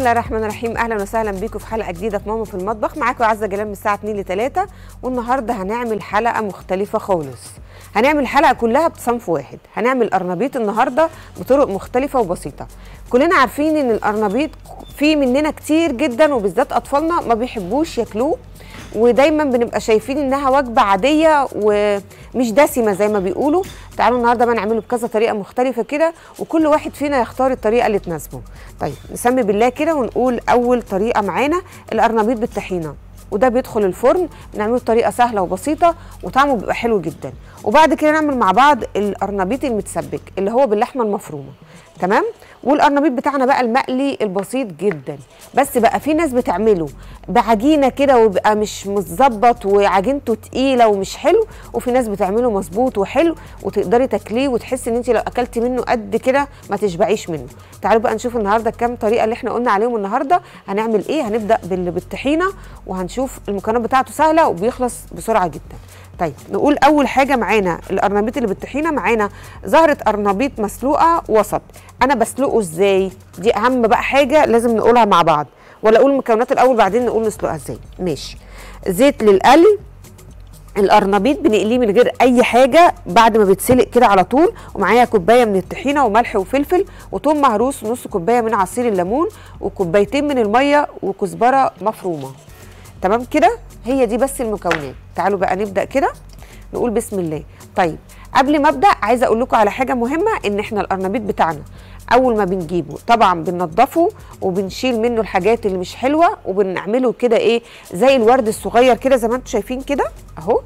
الله الرحمن الرحيم اهلا وسهلا بيكم في حلقه جديده في ماما في المطبخ معاكم عزه جلال من الساعه 2 ل 3 والنهارده هنعمل حلقه مختلفه خالص هنعمل حلقه كلها بصنف واحد هنعمل قرنبيط النهارده بطرق مختلفه وبسيطه كلنا عارفين ان القرنبيط في مننا كتير جدا وبالذات اطفالنا ما بيحبوش ياكلوه ودايما بنبقى شايفين انها وجبه عاديه ومش دسمه زي ما بيقولوا تعالوا النهارده بقى نعمله بكذا طريقه مختلفه كده وكل واحد فينا يختار الطريقه اللي تناسبه طيب نسمي بالله كده ونقول اول طريقه معانا القرنبيط بالطحينه وده بيدخل الفرن نعمله بطريقه سهله وبسيطه وطعمه بيبقى حلو جدا وبعد كده نعمل مع بعض القرنبيط المتسبك اللي هو باللحمه المفرومه تمام والقرنبيط بتاعنا بقى المقلي البسيط جدا بس بقى في ناس بتعمله بعجينه كده وبقى مش متظبط وعجينته تقيله ومش حلو وفي ناس بتعمله مظبوط وحلو وتقدري تاكليه وتحسي ان انت لو اكلتي منه قد كده ما تشبعيش منه تعالوا بقى نشوف النهارده كام طريقه اللي احنا قلنا عليهم النهارده هنعمل ايه هنبدا بال- بالطحينه وهنشوف المكونات بتاعته سهله وبيخلص بسرعه جدا طيب نقول اول حاجه معانا القرنبيط اللي بالطحينه معانا زهره قرنبيط مسلوقه وسط انا بسلقه ازاي دي اهم بقى حاجه لازم نقولها مع بعض ولا اقول المكونات الاول بعدين نقول نسلقها ازاي ماشي زيت للقلي القرنبيط بنقليه من غير اي حاجه بعد ما بيتسلق كده على طول ومعايا كوبايه من الطحينه وملح وفلفل وثوم مهروس ونص كوبايه من عصير الليمون وكوبايتين من الميه وكزبره مفرومه تمام كده هي دي بس المكونات تعالوا بقى نبدا كده نقول بسم الله طيب قبل ما ابدا عايزه اقول لكم على حاجه مهمه ان احنا القرنبيط بتاعنا اول ما بنجيبه طبعا بننضفه وبنشيل منه الحاجات اللي مش حلوه وبنعمله كده ايه زي الورد الصغير كده زي ما انتم شايفين كده اهو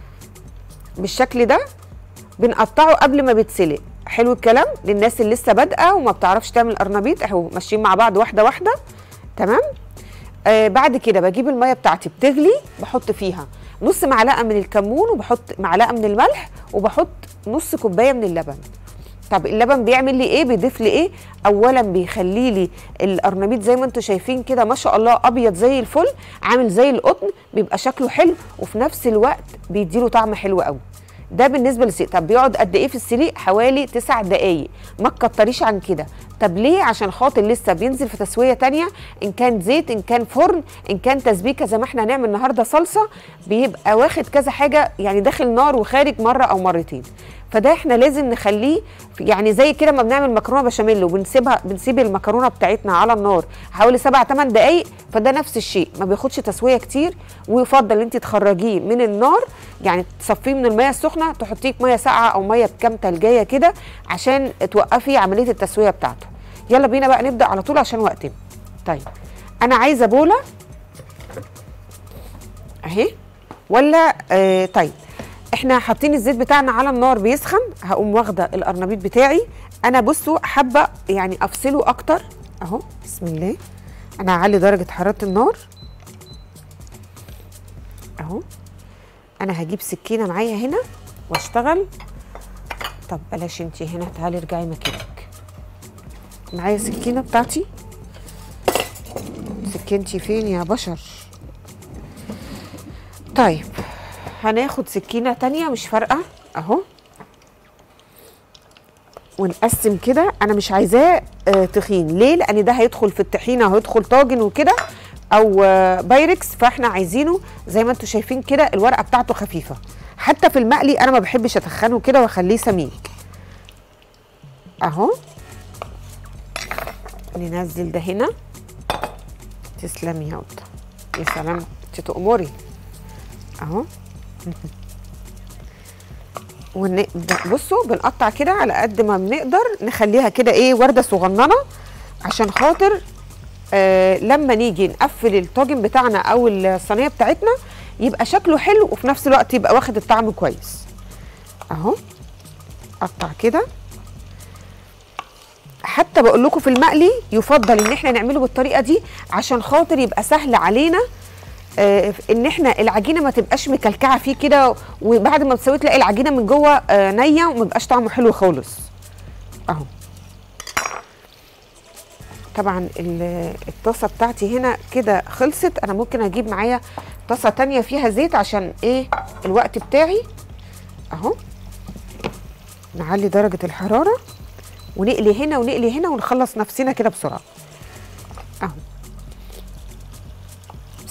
بالشكل ده بنقطعه قبل ما بيتسلق حلو الكلام للناس اللي لسه بادئه وما بتعرفش تعمل قرنبيط اهو ماشيين مع بعض واحده واحده تمام آه بعد كده بجيب الميه بتاعتي بتغلي بحط فيها نص معلقه من الكمون وبحط معلقه من الملح وبحط نص كوبايه من اللبن طب اللبن بيعمل لي ايه بيضيف لي ايه اولا بيخلي لي القرنبيط زي ما انتم شايفين كده ما شاء الله ابيض زي الفل عامل زي القطن بيبقى شكله حلو وفي نفس الوقت بيديله طعم حلو قوي ده بالنسبه للسلق طب بيقعد قد ايه في السليق حوالي 9 دقائق ما تكتريش عن كده طب ليه عشان خاطر لسه بينزل في تسويه تانية ان كان زيت ان كان فرن ان كان تسبيكه زي ما احنا هنعمل النهارده صلصه بيبقى واخد كذا حاجه يعني داخل نار وخارج مره او مرتين فده احنا لازم نخليه يعني زي كده ما بنعمل مكرونه بشاميل وبنسيبها بنسيب المكرونه بتاعتنا على النار حوالي 7 8 دقائق فده نفس الشيء ما بياخدش تسويه كتير ويفضل ان انت تخرجيه من النار يعني تصفيه من الميه السخنه تحطيه في ميه ساقعه او ميه بكام تلجيه كده عشان توقفي عمليه التسويه بتاعته يلا بينا بقى نبدا على طول عشان وقتنا طيب انا عايزه بوله اهي ولا آه طيب احنا حاطين الزيت بتاعنا على النار بيسخن هقوم واخده القرنبيط بتاعي انا بصوا حابه يعني افصله اكتر اهو بسم الله انا هعلي درجه حراره النار اهو انا هجيب سكينه معايا هنا واشتغل طب بلاش انتي هنا تعالي ارجعي مكانك معايا سكينه بتاعتي سكينتي فين يا بشر طيب هناخد سكينة تانية مش فارقة اهو ونقسم كده انا مش عايزاه آه تخين ليه لان ده هيدخل في الطحينة هيدخل طاجن وكده او آه بايركس فاحنا عايزينه زي ما انتم شايفين كده الورقة بتاعته خفيفة حتى في المقلي انا ما بحبش اتخنه كده واخليه سميك اهو ننزل ده هنا تسلمي يا قطه يا سلام انت تأمري اهو ون... بصوا بنقطع كده على قد ما بنقدر نخليها كده ايه ورده صغننه عشان خاطر آه لما نيجي نقفل الطاجن بتاعنا او الصينيه بتاعتنا يبقى شكله حلو وفي نفس الوقت يبقى واخد الطعم كويس اهو قطع كده حتى بقول لكم في المقلي يفضل ان احنا نعمله بالطريقه دي عشان خاطر يبقى سهل علينا آه ان احنا العجينه ما تبقاش مكلكعه فيه كده وبعد ما تسوي تلاقي العجينه من جوه آه نيه وما يبقاش طعمه حلو خالص اهو طبعا الطاسه بتاعتي هنا كده خلصت انا ممكن اجيب معايا طاسه تانية فيها زيت عشان ايه الوقت بتاعي اهو نعلي درجه الحراره ونقلي هنا ونقلي هنا ونخلص نفسنا كده بسرعه اهو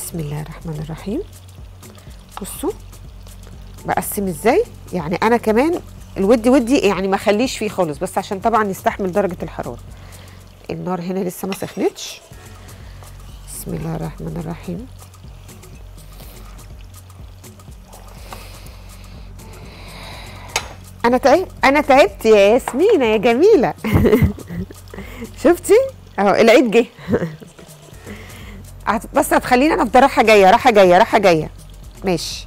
بسم الله الرحمن الرحيم بصوا بقسم ازاي يعني انا كمان الودي ودي يعني ما اخليش فيه خالص بس عشان طبعا يستحمل درجه الحراره النار هنا لسه ما سخنتش بسم الله الرحمن الرحيم انا تعبت انا تعبت يا ياسمينه يا جميله شفتي اهو العيد جه هت- بس هتخليني انا افضل رايحه جايه رايحه جايه رايحه جايه ماشي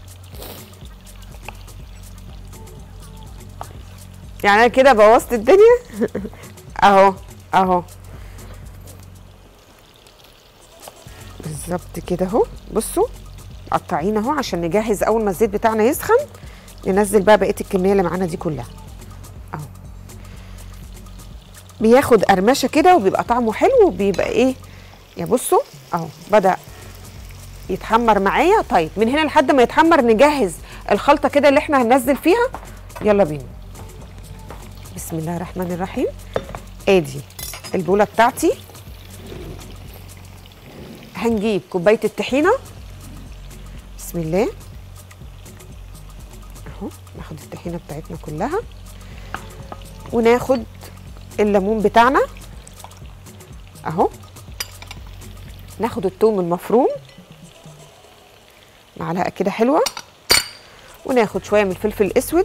يعني انا كده بوظت الدنيا اهو اهو بالظبط كده اهو بصوا قطعين اهو عشان نجهز اول ما الزيت بتاعنا يسخن ننزل بقى بقيه الكميه اللي معانا دي كلها اهو بياخد قرمشه كده وبيبقى طعمه حلو وبيبقى ايه يا بصوا اهو بدا يتحمر معايا طيب من هنا لحد ما يتحمر نجهز الخلطه كده اللي احنا هننزل فيها يلا بينا بسم الله الرحمن الرحيم ادي البوله بتاعتي هنجيب كوبايه الطحينه بسم الله اهو ناخد الطحينه بتاعتنا كلها وناخد الليمون بتاعنا اهو ناخد التوم المفروم معلقه كده حلوه وناخد شويه من الفلفل الاسود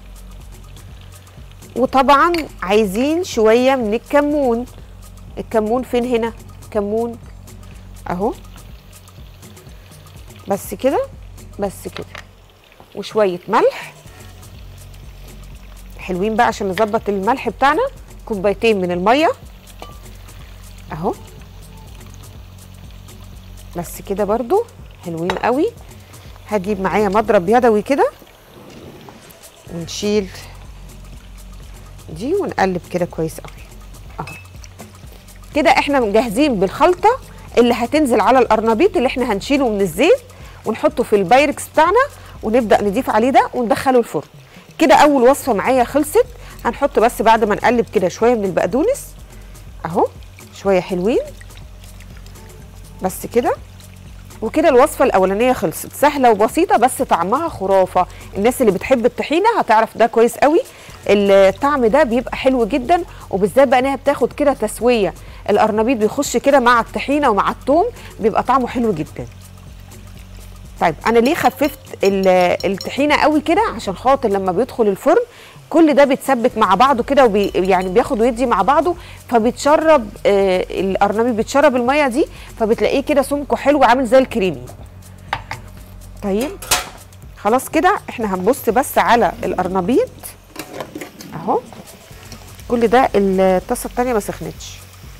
وطبعا عايزين شويه من الكمون الكمون فين هنا كمون اهو بس كده بس كده وشويه ملح حلوين بقى عشان نظبط الملح بتاعنا كوبايتين من الميه اهو بس كده برضو حلوين قوي هجيب معايا مضرب يدوي كده ونشيل دي ونقلب كده كويس قوي اهو كده احنا مجهزين بالخلطه اللي هتنزل على القرنبيط اللي احنا هنشيله من الزيت ونحطه في البايركس بتاعنا ونبدا نضيف عليه ده وندخله الفرن كده اول وصفه معايا خلصت هنحط بس بعد ما نقلب كده شويه من البقدونس اهو شويه حلوين بس كده وكده الوصفه الاولانيه خلصت سهله وبسيطه بس طعمها خرافه الناس اللي بتحب الطحينه هتعرف ده كويس قوي الطعم ده بيبقى حلو جدا وبالذات بقى انها بتاخد كده تسويه القرنبيط بيخش كده مع الطحينه ومع الثوم بيبقى طعمه حلو جدا طيب انا ليه خففت ال- الطحينه قوي كده عشان خاطر لما بيدخل الفرن كل ده بيتسبك مع بعضه كده وبي يعني بياخد ويدي مع بعضه فبيتشرب آه القرنبيط بيتشرب الميه دي فبتلاقيه كده سمكه حلو عامل زي الكريمي طيب خلاص كده احنا هنبص بس على القرنبيط اهو كل ده الطاسه التانيه ما سخنتش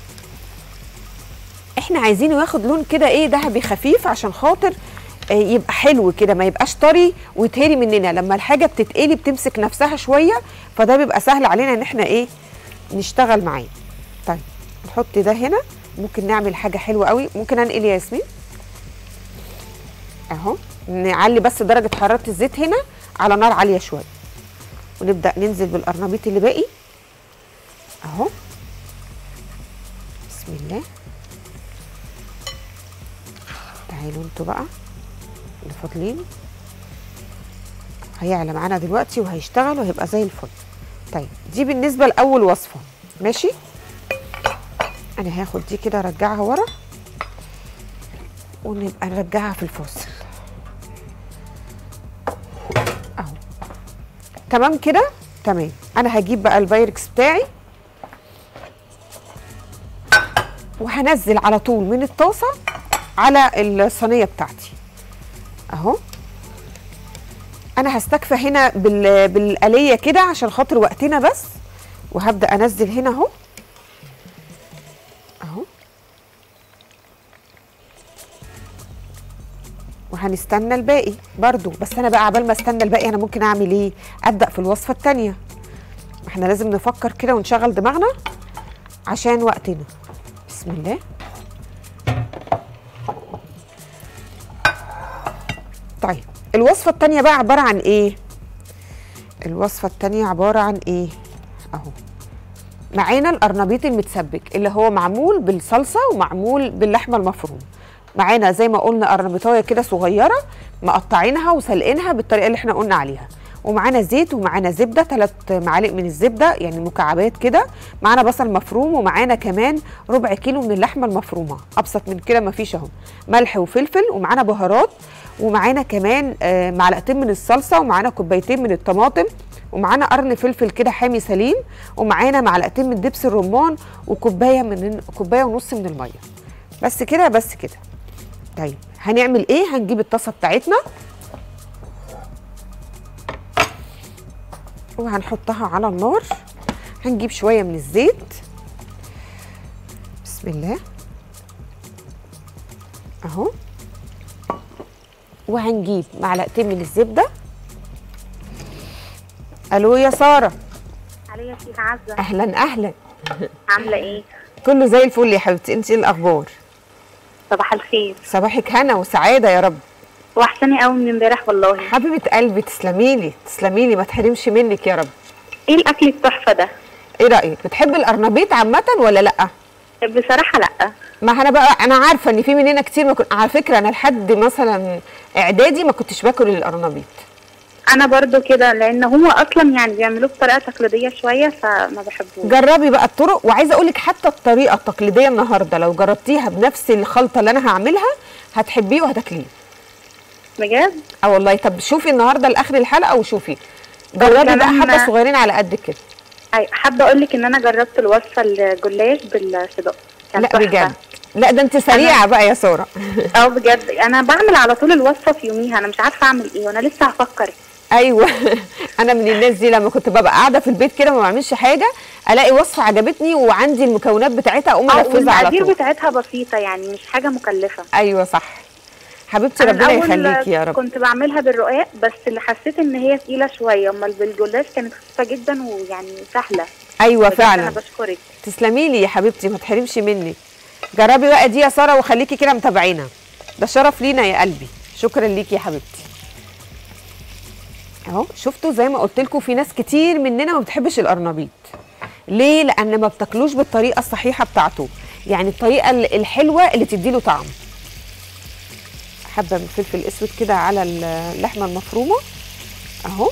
احنا عايزينه ياخد لون كده ايه ذهبي خفيف عشان خاطر آه، يبقى حلو كده ما يبقاش طري ويتهري مننا لما الحاجه بتتقلي بتمسك نفسها شويه فده بيبقى سهل علينا ان احنا ايه نشتغل معاه طيب نحط ده هنا ممكن نعمل حاجه حلوه قوي ممكن انقل يا ياسمين اهو نعلي بس درجه حراره الزيت هنا على نار عاليه شويه ونبدا ننزل بالقرنبيط اللي باقي اهو بسم الله تعالوا انتوا بقى اللي فاضلين هيعلى معانا دلوقتي وهيشتغل وهيبقى زي الفل طيب دي بالنسبه لاول وصفه ماشي انا هاخد دي كده ارجعها ورا ونبقى نرجعها في الفاصل اهو تمام كده تمام انا هجيب بقى البايركس بتاعي وهنزل على طول من الطاسه على الصينيه بتاعتي اهو انا هستكفى هنا بال... بالآلية كده عشان خاطر وقتنا بس وهبدأ انزل هنا اهو اهو وهنستنى الباقي برضو بس انا بقى عبال ما استنى الباقي انا ممكن اعمل ايه ابدأ في الوصفة التانية احنا لازم نفكر كده ونشغل دماغنا عشان وقتنا بسم الله طيب الوصفة التانية بقى عبارة عن ايه؟ الوصفة التانية عبارة عن ايه؟ اهو معانا القرنبيط المتسبك اللي هو معمول بالصلصة ومعمول باللحمة المفرومة معانا زي ما قلنا قرنبيطايه كده صغيره مقطعينها وسلقينها بالطريقه اللي احنا قلنا عليها ومعانا زيت ومعانا زبده ثلاث معالق من الزبده يعني مكعبات كده معانا بصل مفروم ومعانا كمان ربع كيلو من اللحمه المفرومه ابسط من كده مفيش اهو ملح وفلفل ومعانا بهارات ومعانا كمان آه، معلقتين من الصلصه ومعانا كوبايتين من الطماطم ومعانا قرن فلفل كده حامي سليم ومعانا معلقتين من دبس الرمان وكوبايه من كوبايه ونص من الميه بس كده بس كده طيب هنعمل ايه هنجيب الطاسه بتاعتنا وهنحطها على النار هنجيب شويه من الزيت بسم الله اهو وهنجيب معلقتين من الزبده الو يا ساره علي يا شيخ عزة اهلا اهلا عاملة ايه؟ كله زي الفل يا حبيبتي انت ايه الاخبار صباح الخير صباحك هنا وسعاده يا رب وحشاني قوي من امبارح والله حبيبه قلبي تسلمي لي تسلمي لي ما تحرمش منك يا رب ايه الاكل التحفة ده؟ ايه رايك بتحبي القرنبيط عامه ولا لا بصراحة لا ما انا بقى انا عارفه ان في مننا كتير ما كنت على فكره انا لحد مثلا اعدادي ما كنتش باكل القرنبيط انا برضو كده لان هو اصلا يعني بيعملوه بطريقة تقليدية شوية فما بحبوش جربي بقى الطرق وعايزه اقول لك حتى الطريقه التقليديه النهارده لو جربتيها بنفس الخلطه اللي انا هعملها هتحبيه وهتاكليه بجد؟ اه والله طب شوفي النهارده لاخر الحلقه وشوفي جربي بقى كمان- حبه صغيرين على قد كده أي حابة اقول لك ان انا جربت الوصفة الجلاش بالصدق كان لا تحفة. بجد لا ده انت سريعه بقى يا ساره اه بجد انا بعمل على طول الوصفة في يوميها انا مش عارفة اعمل ايه وانا لسه هفكر ايوه انا من الناس دي لما كنت ببقى قاعده في البيت كده ما بعملش حاجه الاقي وصفه عجبتني وعندي المكونات بتاعتها اقوم اه انفذها على والمقادير طول بتاعتها بسيطة يعني مش حاجة مكلفة ايوه صح حبيبتي أنا ربنا الأول يخليكي يا رب كنت بعملها بالرقاق بس اللي حسيت ان هي تقيله شويه امال بالجلاش كانت خفيفه جدا ويعني سهله ايوه بجد فعلا انا بشكرك تسلمي لي يا حبيبتي ما تحرمش مني جربي بقى دي يا ساره وخليكي كده متابعينا ده شرف لينا يا قلبي شكرا ليكي يا حبيبتي اهو شفتوا زي ما قلت لكم في ناس كتير مننا ما بتحبش القرنبيط ليه لان ما بتاكلوش بالطريقه الصحيحه بتاعته يعني الطريقه ال- الحلوه اللي تديله طعم حبه من الفلفل الاسود كده على اللحمه المفرومه اهو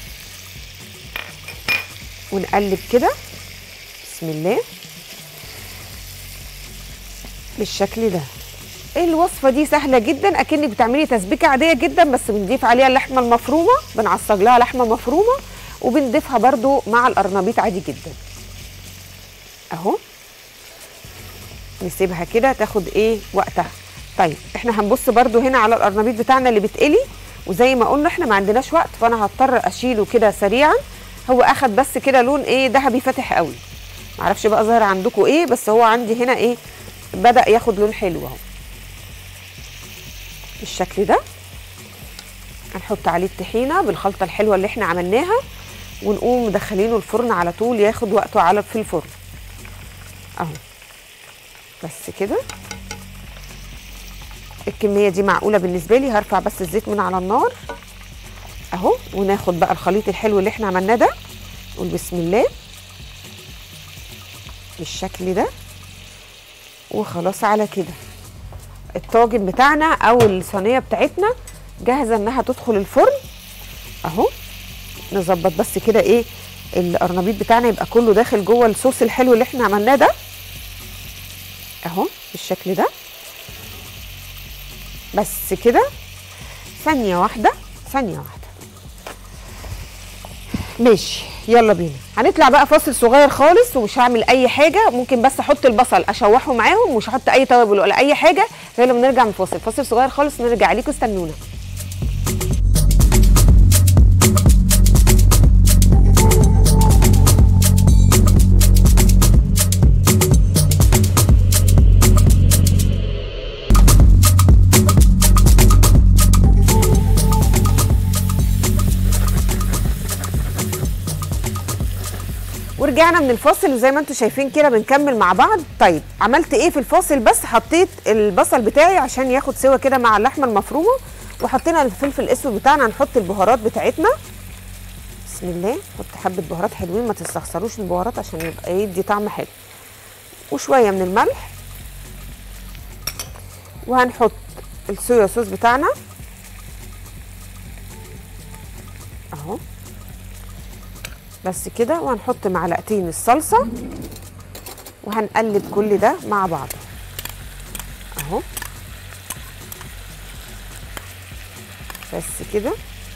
ونقلب كده بسم الله بالشكل ده الوصفه دي سهله جدا اكنك بتعملي تسبيكه عاديه جدا بس بنضيف عليها اللحمه المفرومه بنعصج لها لحمه مفرومه وبنضيفها برده مع القرنبيط عادي جدا اهو نسيبها كده تاخد ايه وقتها طيب احنا هنبص برده هنا على القرنبيط بتاعنا اللي بتقلي وزي ما قلنا احنا ما عندناش وقت فانا هضطر اشيله كده سريعا هو اخد بس كده لون ايه ذهبي فاتح قوي معرفش بقى ظاهر عندكم ايه بس هو عندي هنا ايه بدا ياخد لون حلو اهو بالشكل ده هنحط عليه الطحينه بالخلطه الحلوه اللي احنا عملناها ونقوم مدخلينه الفرن على طول ياخد وقته على في الفرن اهو بس كده الكميه دي معقوله بالنسبه لي هرفع بس الزيت من على النار اهو وناخد بقى الخليط الحلو اللي احنا عملناه ده نقول بسم الله بالشكل ده وخلاص على كده الطاجن بتاعنا او الصينيه بتاعتنا جاهزه انها تدخل الفرن اهو نظبط بس كده ايه القرنبيط بتاعنا يبقى كله داخل جوه الصوص الحلو اللي احنا عملناه ده اهو بالشكل ده بس كده ثانيه واحده ثانيه واحده ماشي يلا بينا هنطلع بقى فاصل صغير خالص ومش هعمل اي حاجه ممكن بس احط البصل اشوحه معاهم ومش هحط اي توابل ولا اي حاجه غير لما نرجع من فاصل فاصل صغير خالص نرجع ليكم استنونا ورجعنا من الفاصل وزي ما انتم شايفين كده بنكمل مع بعض طيب عملت ايه في الفاصل بس حطيت البصل بتاعي عشان ياخد سوا كده مع اللحمه المفرومه وحطينا الفلفل الاسود بتاعنا هنحط البهارات بتاعتنا بسم الله نحط حبه بهارات حلوين ما تستخسروش البهارات عشان يبقى يدي طعم حلو وشويه من الملح وهنحط الصويا صوص بتاعنا اهو بس كده وهنحط معلقتين الصلصه وهنقلب كل ده مع بعض اهو بس كده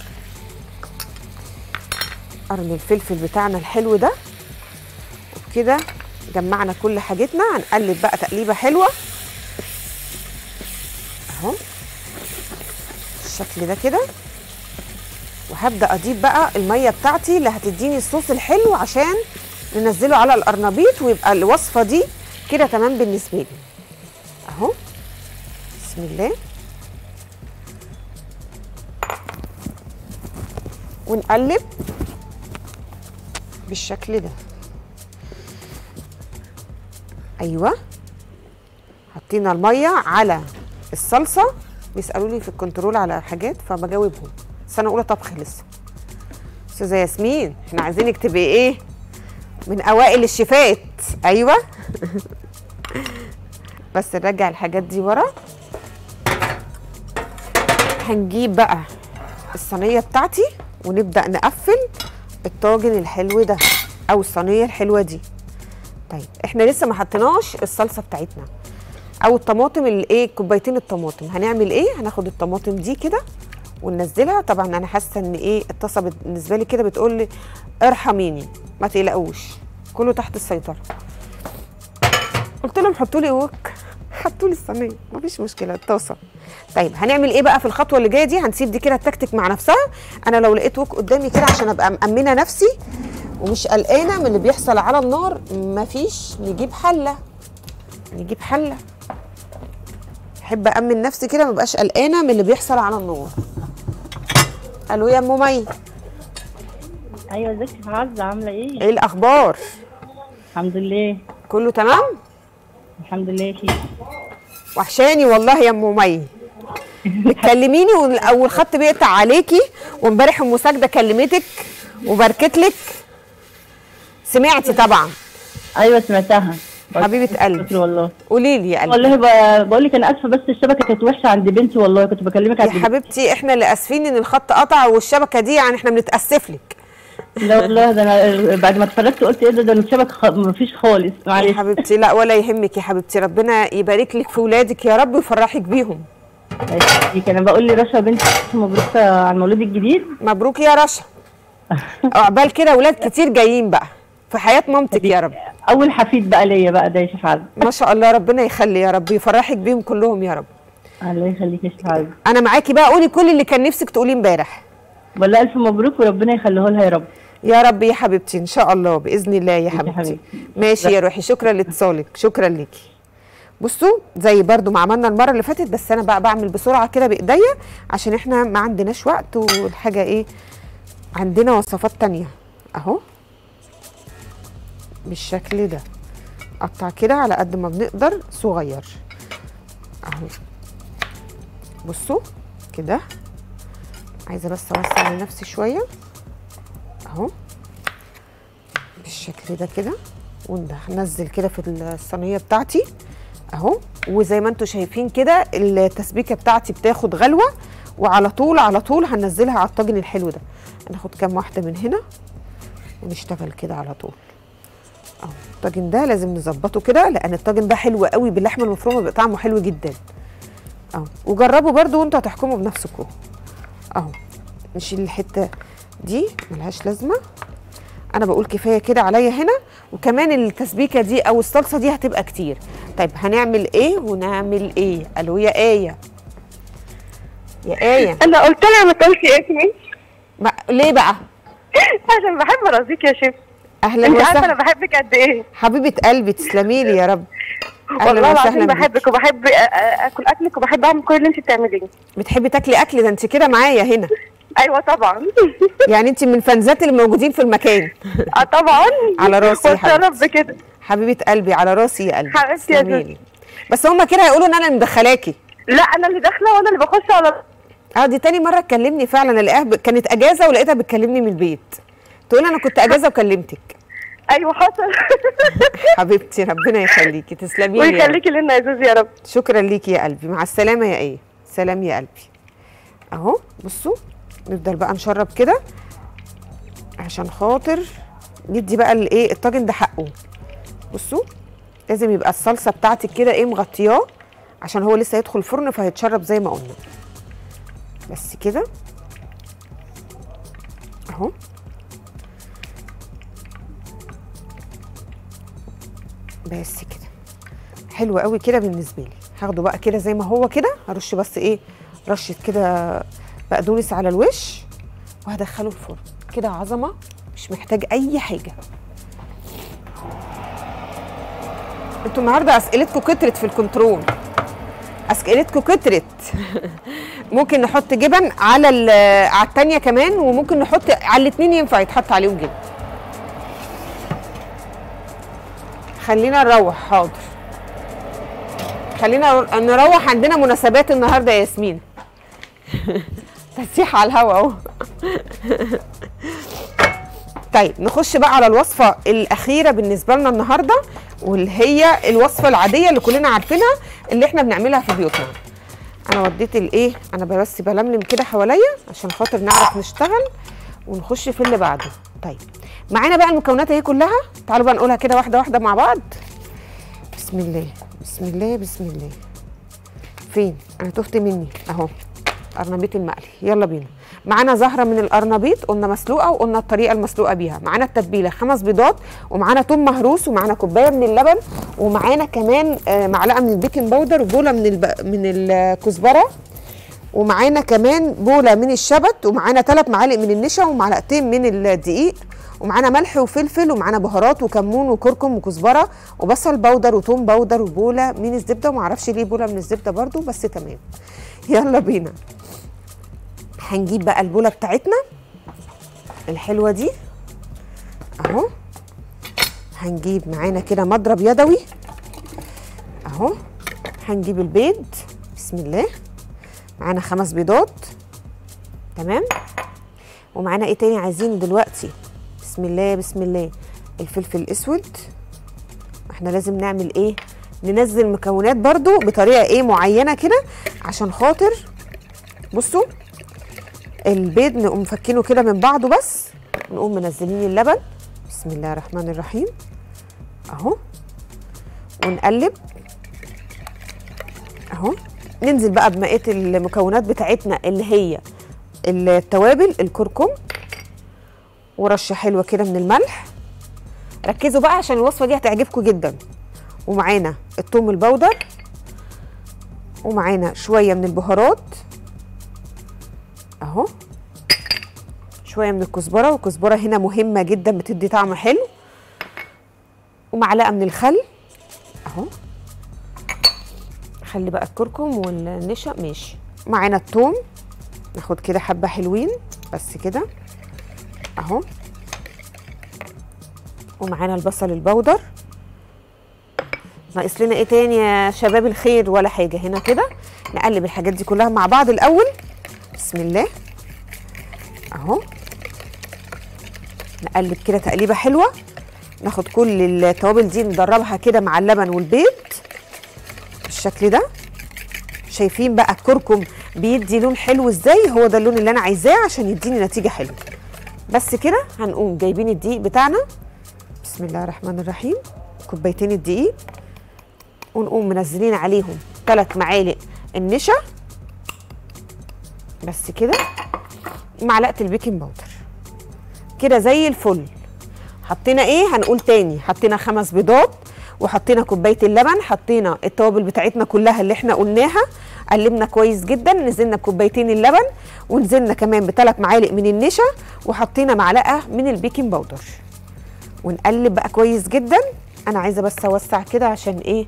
قرن الفلفل بتاعنا الحلو ده وكده جمعنا كل حاجتنا هنقلب بقى تقليبه حلوه اهو بالشكل ده كده وهبدا اضيف بقى الميه بتاعتي اللي هتديني الصوص الحلو عشان ننزله على القرنبيط ويبقى الوصفه دي كده تمام بالنسبه لي اهو بسم الله ونقلب بالشكل ده ايوه حطينا الميه على الصلصه بيسالوا لي في الكنترول على حاجات فبجاوبهم بس انا اولى طبخ لسه استاذه ياسمين احنا عايزينك تبقي ايه من اوائل الشيفات ايوه بس نرجع الحاجات دي ورا هنجيب بقى الصينيه بتاعتي ونبدا نقفل الطاجن الحلو ده او الصينيه الحلوه دي طيب احنا لسه ما حطيناش الصلصه بتاعتنا او الطماطم الايه كوبايتين الطماطم هنعمل ايه هناخد الطماطم دي كده وننزلها طبعا انا حاسه ان ايه الطاسه بالنسبه لي كده بتقول لي ارحميني ما تقلقوش كله تحت السيطره قلت لهم حطوا لي وك حطوا لي الصينيه مفيش مشكله الطاسه طيب هنعمل ايه بقى في الخطوه اللي جايه دي هنسيب دي كده تكتك مع نفسها انا لو لقيت وك قدامي كده عشان ابقى مامنه نفسي ومش قلقانه من اللي بيحصل على النار مفيش نجيب حله نجيب حله احب امن نفسي كده مبقاش قلقانه من اللي بيحصل على النار الو يا ام مي ايوه ازيك يا عزه عامله ايه ايه الاخبار الحمد لله كله تمام الحمد لله يا شيخ وحشاني والله يا ام مي بتكلميني وال- والخط بيقطع عليكي وامبارح ام ساجده كلمتك وباركت لك سمعتي طبعا ايوه سمعتها حبيبه قلبي شكرا والله قولي لي يا قلبي والله ب- بقول لك انا اسفه بس الشبكه كانت وحشه عند بنتي والله كنت بكلمك يا عند بنتي حبيبتي احنا اللي اسفين ان الخط قطع والشبكه دي يعني احنا بنتاسف لك لا والله ده انا بعد ما اتفرجت قلت ايه ده ده الشبكه خ... مفيش خالص يا معلش حبيبتي لا ولا يهمك يا حبيبتي ربنا يبارك لك في ولادك يا رب ويفرحك بيهم يخليك. انا بقول لرشا بنتي مبروك على المولود الجديد مبروك يا رشا عقبال كده ولاد كتير جايين بقى في حياه مامتك يا رب اول حفيد بقى ليا بقى ده يا شيخ عزه ما شاء الله ربنا يخلي يا رب يفرحك بيهم كلهم يا رب الله يخليك يا شيخ عزه انا معاكي بقى قولي كل اللي كان نفسك تقوليه امبارح والله الف مبروك وربنا يخليه لها يا رب يا رب يا حبيبتي ان شاء الله باذن الله يا حبيبتي حبيبتي. ماشي يا روحي شكرا لاتصالك شكرا ليكي بصوا زي برضو ما عملنا المره اللي فاتت بس انا بقى بعمل بسرعه كده بايديا عشان احنا ما عندناش وقت والحاجه ايه عندنا وصفات تانية اهو بالشكل ده قطع كده على قد ما بنقدر صغير اهو بصوا كده عايزه بس اوسع لنفسي شويه اهو بالشكل ده كده وننزل كده في الصينيه بتاعتي اهو وزي ما انتم شايفين كده التسبيكه بتاعتي بتاخد غلوه وعلى طول على طول هنزلها على الطاجن الحلو ده هناخد كام واحده من هنا ونشتغل كده على طول اهو الطاجن ده لازم نظبطه كده لان الطاجن ده حلو قوي باللحمه المفرومه بيبقى طعمه حلو جدا اهو وجربوا برده وانتوا هتحكموا بنفسكم اهو نشيل الحته دي ملهاش لازمه انا بقول كفايه كده عليا هنا وكمان التسبيكه دي او الصلصه دي هتبقى كتير طيب هنعمل ايه ونعمل ايه الو يا ايه يا ايه انا قلت لها ما تقولش اسمي ما ليه بقى عشان بحب ارازيك يا شيف اهلا انت عارفه انا وسهلا بحبك قد ايه حبيبه قلبي تسلمي لي يا رب والله العظيم بيكي. بحبك وبحب أ- أ- اكل اكلك وبحب اعمل كل اللي انت بتعمليه بتحبي تاكلي اكل ده انت كده معايا هنا ايوه طبعا يعني انت من الفانزات اللي موجودين في المكان اه طبعا على راسي يا واتشرف بكده حبيبه قلبي على راسي يا قلبي حبيبتي يا تسلمي زوزو. لي. بس هما كده هيقولوا ان انا اللي مدخلاكي لا انا اللي داخله وانا اللي بخش على اه دي تاني مره تكلمني فعلا الاقيها ب... كانت اجازه ولقيتها بتكلمني من البيت تقول انا كنت اجازه وكلمتك ايوه حصل حبيبتي ربنا يخليكي تسلمي لي يا رب. ويخليكي لنا يا زوزي يا رب شكرا ليكي يا قلبي مع السلامه يا ايه سلام يا قلبي اهو بصوا نفضل بقى نشرب كده عشان خاطر ندي بقى الايه الطاجن ده حقه بصوا لازم يبقى الصلصه بتاعتك كده ايه مغطياه عشان هو لسه هيدخل الفرن فهيتشرب زي ما قلنا بس كده اهو بس كده حلو قوي كده بالنسبه لي هاخده بقى كده زي ما هو كده هرش بس ايه رشه كده بقدونس على الوش وهدخله الفرن كده عظمه مش محتاج اي حاجه انتوا النهارده اسئلتكم كترت في الكنترول اسئلتكم كترت ممكن نحط جبن على ال- على التانية كمان وممكن نحط على الاتنين ينفع يتحط عليهم جبن خلينا نروح حاضر خلينا نروح عندنا مناسبات النهارده يا ياسمين تسيح على الهوا اهو طيب نخش بقى على الوصفه الاخيره بالنسبه لنا النهارده واللي هي الوصفه العاديه اللي كلنا عارفينها اللي احنا بنعملها في بيوتنا انا وديت الايه انا بس بلملم كده حواليا عشان خاطر نعرف نشتغل ونخش في اللي بعده طيب معانا بقى المكونات اهي كلها تعالوا بقى نقولها كده واحده واحده مع بعض بسم الله بسم الله بسم الله فين انا تهت مني اهو قرنبيط المقلي يلا بينا معانا زهره من القرنبيط قلنا مسلوقه وقلنا الطريقه المسلوقه بيها معانا التتبيله خمس بيضات ومعانا توم مهروس ومعانا كوبايه من اللبن ومعانا كمان آه، معلقه من البيكنج باودر وبوله من الب... من الكزبره ومعانا كمان بوله من الشبت ومعانا ثلاث معالق من النشا ومعلقتين من الدقيق ومعانا ملح وفلفل ومعانا بهارات وكمون وكركم وكزبره وبصل باودر وتوم باودر وبوله من الزبده ومعرفش ليه بوله من الزبده برضو بس تمام يلا بينا هنجيب بقى البوله بتاعتنا الحلوه دي اهو هنجيب معانا كده مضرب يدوي اهو هنجيب البيض بسم الله معانا خمس بيضات تمام ومعانا ايه تاني عايزين دلوقتي بسم الله بسم الله الفلفل الاسود احنا لازم نعمل ايه ننزل مكونات برضو بطريقه ايه معينه كده عشان خاطر بصوا البيض نقوم مفكينه كده من بعضه بس نقوم منزلين اللبن بسم الله الرحمن الرحيم اهو ونقلب اهو ننزل بقى بمقيه المكونات بتاعتنا اللي هي التوابل الكركم ورشه حلوه كده من الملح ركزوا بقى عشان الوصفه دي هتعجبكم جدا ومعانا الثوم البودر ومعانا شويه من البهارات اهو شويه من الكزبره والكزبره هنا مهمه جدا بتدي طعم حلو ومعلقه من الخل اهو خلي بقى الكركم والنشا ماشي معانا الثوم ناخد كده حبه حلوين بس كده اهو ومعانا البصل البودر ناقص لنا ايه تاني يا شباب الخير ولا حاجه هنا كده نقلب الحاجات دي كلها مع بعض الاول بسم الله اهو نقلب كده تقليبه حلوه ناخد كل التوابل دي ندربها كده مع اللبن والبيض بالشكل ده شايفين بقى الكركم بيدي لون حلو ازاي هو ده اللون اللي انا عايزاه عشان يديني نتيجه حلوه بس كده هنقوم جايبين الدقيق بتاعنا بسم الله الرحمن الرحيم كوبايتين الدقيق ونقوم منزلين عليهم ثلاث معالق النشا بس كده معلقه البيكنج باودر كده زي الفل حطينا ايه هنقول تاني حطينا خمس بيضات وحطينا كوبايه اللبن حطينا التوابل بتاعتنا كلها اللي احنا قلناها قلبنا كويس جدا نزلنا بكوبايتين اللبن ونزلنا كمان بثلاث معالق من النشا وحطينا معلقه من البيكنج باودر ونقلب بقى كويس جدا انا عايزه بس اوسع كده عشان ايه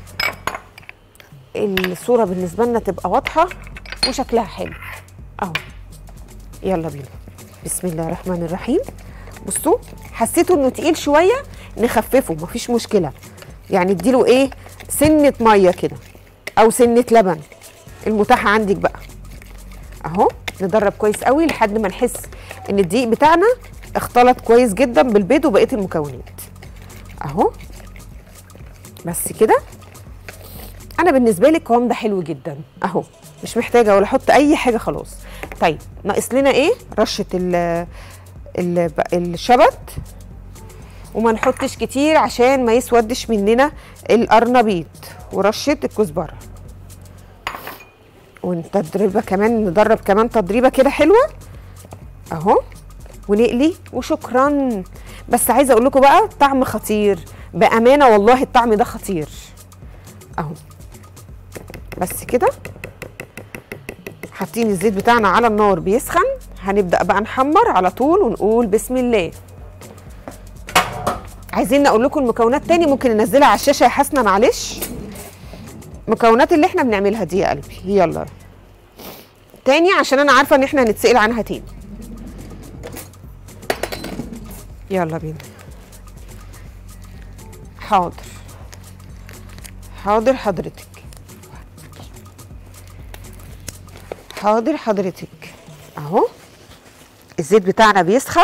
الصوره بالنسبه لنا تبقى واضحه وشكلها حلو اهو يلا بينا بسم الله الرحمن الرحيم بصوا حسيتوا انه تقيل شويه نخففه مفيش مشكله يعني اديله ايه سنه ميه كده او سنه لبن المتاحه عندك بقى اهو ندرب كويس قوي لحد ما نحس ان الدقيق بتاعنا اختلط كويس جدا بالبيض وبقيه المكونات اهو بس كده انا بالنسبه لي القوام ده حلو جدا اهو مش محتاجه ولا احط اي حاجه خلاص طيب ناقص لنا ايه رشه ال ال الشبت وما نحطش كتير عشان ما يسودش مننا القرنبيط ورشه الكزبره ونتدربها كمان ندرب كمان تدريبه كده حلوه اهو ونقلي وشكرا بس عايزه اقول لكم بقى طعم خطير بامانه والله الطعم ده خطير اهو بس كده حاطين الزيت بتاعنا على النار بيسخن هنبدا بقى نحمر على طول ونقول بسم الله عايزين نقول لكم المكونات تاني ممكن ننزلها على الشاشه يا حسنه معلش المكونات اللي احنا بنعملها دي يا قلبي يلا تاني عشان انا عارفه ان احنا هنتسال عنها تاني يلا بينا حاضر حاضر حضرتك حاضر حضرتك اهو الزيت بتاعنا بيسخن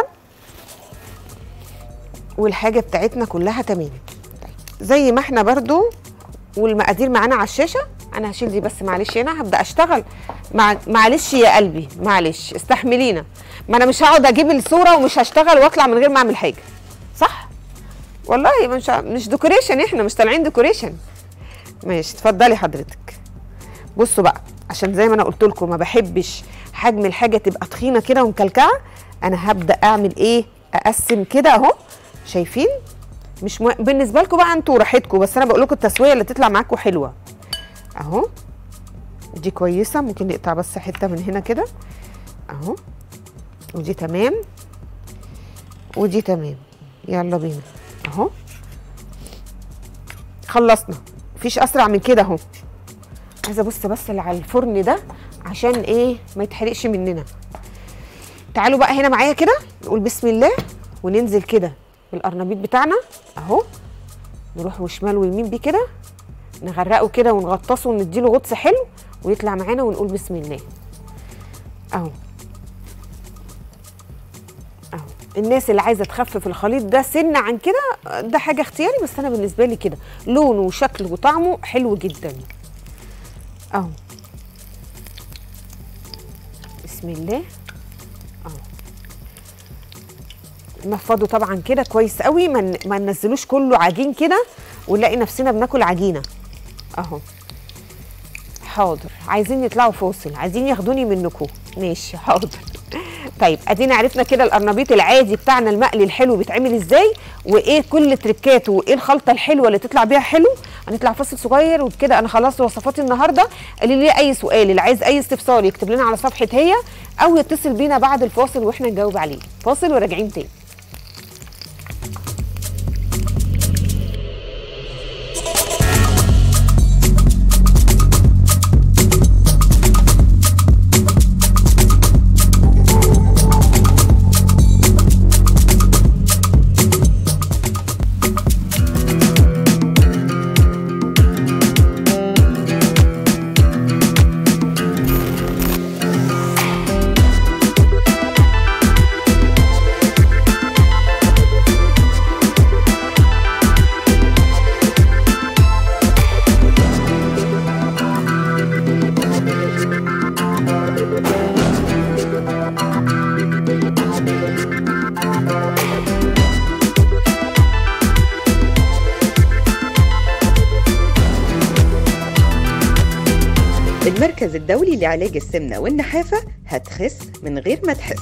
والحاجه بتاعتنا كلها تمام طيب. زي ما احنا برضو والمقادير معانا على الشاشه انا هشيل دي بس معلش هنا هبدا اشتغل مع... معلش يا قلبي معلش استحملينا ما انا مش هقعد اجيب الصوره ومش هشتغل واطلع من غير ما اعمل حاجه صح والله مش مش ديكوريشن احنا مش طالعين ديكوريشن ماشي اتفضلي حضرتك بصوا بقى عشان زي ما انا قلت لكم ما بحبش حجم الحاجه تبقى تخينه كده ومكلكعه انا هبدا اعمل ايه اقسم كده اهو شايفين مش م... بالنسبه لكم بقى انتوا راحتكم بس انا بقول لكم التسويه اللي تطلع معاكم حلوه اهو دي كويسه ممكن نقطع بس حته من هنا كده اهو ودي تمام ودي تمام يلا بينا اهو خلصنا مفيش اسرع من كده اهو عايزه ابص بس اللي على الفرن ده عشان ايه ما يتحرقش مننا تعالوا بقى هنا معايا كده نقول بسم الله وننزل كده بالقرنبيط بتاعنا اهو نروح وشمال ويمين بيه كده نغرقه كده ونغطسه ونديله غطس حلو ويطلع معانا ونقول بسم الله اهو اهو الناس اللي عايزه تخفف الخليط ده سنه عن كده ده حاجه اختياري بس انا بالنسبه لي كده لونه وشكله وطعمه حلو جدا اهو بسم الله اهو نفضه طبعا كده كويس قوي ما ن- ما ننزلوش كله عجين كده ونلاقي نفسنا بناكل عجينه اهو حاضر عايزين يطلعوا فاصل عايزين ياخدوني منكم ماشي حاضر طيب ادينا عرفنا كده القرنبيط العادي بتاعنا المقلي الحلو بيتعمل ازاي وايه كل تريكاته وايه الخلطه الحلوه اللي تطلع بيها حلو هنطلع فاصل صغير وبكده انا خلصت وصفاتي النهارده اللي ليه اي سؤال اللي عايز اي استفسار يكتب لنا على صفحه هي او يتصل بينا بعد الفاصل واحنا نجاوب عليه فاصل وراجعين تاني المركز الدولي لعلاج السمنة والنحافة هتخس من غير ما تحس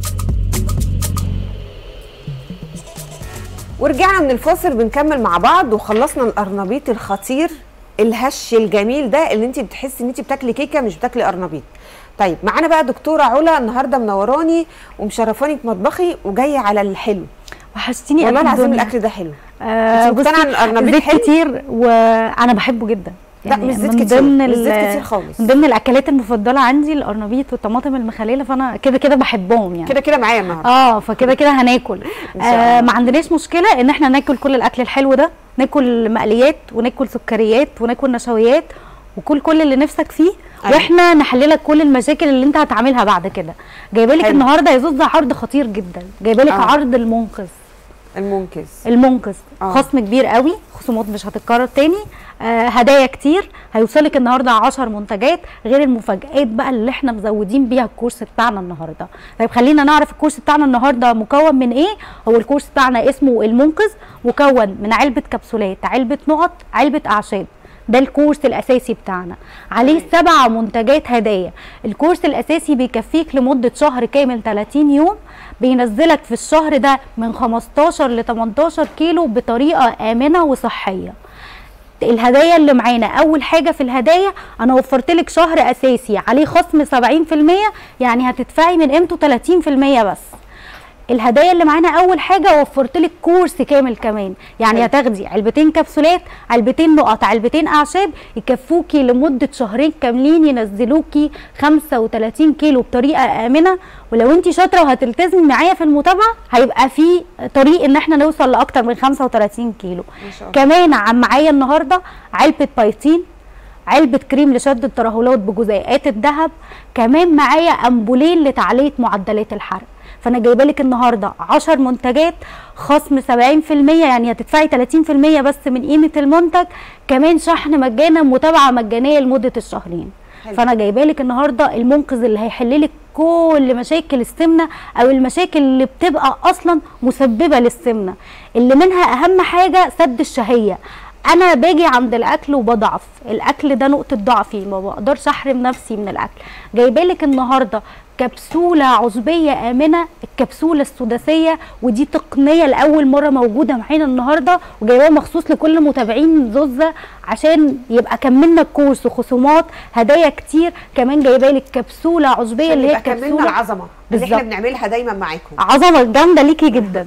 ورجعنا من الفاصل بنكمل مع بعض وخلصنا القرنبيط الخطير الهش الجميل ده اللي انت بتحسي ان انت بتاكلي كيكه مش بتاكلي قرنبيط طيب معانا بقى دكتوره علا النهارده منوراني ومشرفاني في مطبخي وجايه على الحلو وحشتيني والله قد العظيم الدنيا. الاكل ده حلو آه انت مقتنعة ان القرنبيط زيت حلو؟ كتير وانا بحبه جدا لا، مش زيت من كتير، ضمن مش ال- زيت كتير خالص. من ضمن الاكلات المفضله عندي القرنبيط والطماطم المخلله فانا كده كده بحبهم يعني كده كده معايا النهارده اه فكده كده هناكل إن شاء آه الله. ما عندناش مشكله ان احنا ناكل كل الاكل الحلو ده ناكل مقليات وناكل سكريات وناكل نشويات وكل كل اللي نفسك فيه أيوة. واحنا نحللك كل المشاكل اللي انت هتعملها بعد كده جايبه لك حلو. النهارده يا زوزة عرض خطير جدا جايبه لك آه. عرض المنقذ المنقذ المنقذ آه. خصم كبير قوي خصومات مش هتتكرر تاني آه هدايا كتير هيوصلك النهارده 10 منتجات غير المفاجآت بقى اللي احنا مزودين بيها الكورس بتاعنا النهارده طيب خلينا نعرف الكورس بتاعنا النهارده مكون من ايه هو الكورس بتاعنا اسمه المنقذ مكون من علبه كبسولات علبه نقط علبه اعشاب ده الكورس الاساسي بتاعنا عليه سبع منتجات هدايا الكورس الاساسي بيكفيك لمده شهر كامل 30 يوم بينزلك في الشهر ده من 15 ل 18 كيلو بطريقه امنه وصحيه الهدايا اللي معانا اول حاجه في الهدايا انا وفرت لك شهر اساسي عليه خصم 70% يعني هتدفعي من قيمته 30% بس الهدايا اللي معانا اول حاجه وفرت لك كورس كامل كمان يعني حلو. هتاخدي علبتين كبسولات علبتين نقط علبتين اعشاب يكفوكي لمده شهرين كاملين ينزلوكي 35 كيلو بطريقه امنه ولو انت شاطره وهتلتزمي معايا في المتابعه هيبقى في طريق ان احنا نوصل لاكتر من 35 كيلو ما شاء الله كمان عم معايا النهارده علبه بايتين علبه كريم لشد الترهلات بجزيئات الذهب كمان معايا امبولين لتعليه معدلات الحرق فانا جايبه لك النهارده 10 منتجات خصم 70% يعني هتدفعي 30% بس من قيمه المنتج كمان شحن مجانا متابعه مجانيه لمده الشهرين حلو. فانا جايبه لك النهارده المنقذ اللي هيحل لك كل مشاكل السمنه او المشاكل اللي بتبقى اصلا مسببه للسمنه اللي منها اهم حاجه سد الشهيه انا باجي عند الاكل وبضعف الاكل ده نقطه ضعفي ما بقدرش احرم نفسي من الاكل جايبه لك النهارده كبسوله عشبيه امنه الكبسوله السداسيه ودي تقنيه لاول مره موجوده معانا النهارده وجايباها مخصوص لكل متابعين زوزه عشان يبقى كملنا الكورس وخصومات هدايا كتير كمان جايبه لك كبسوله عشبيه اللي هي يبقى كملنا كبسوله العظمه اللي احنا بالظبط. بنعملها دايما معاكم عظمه جامده ليكي جدا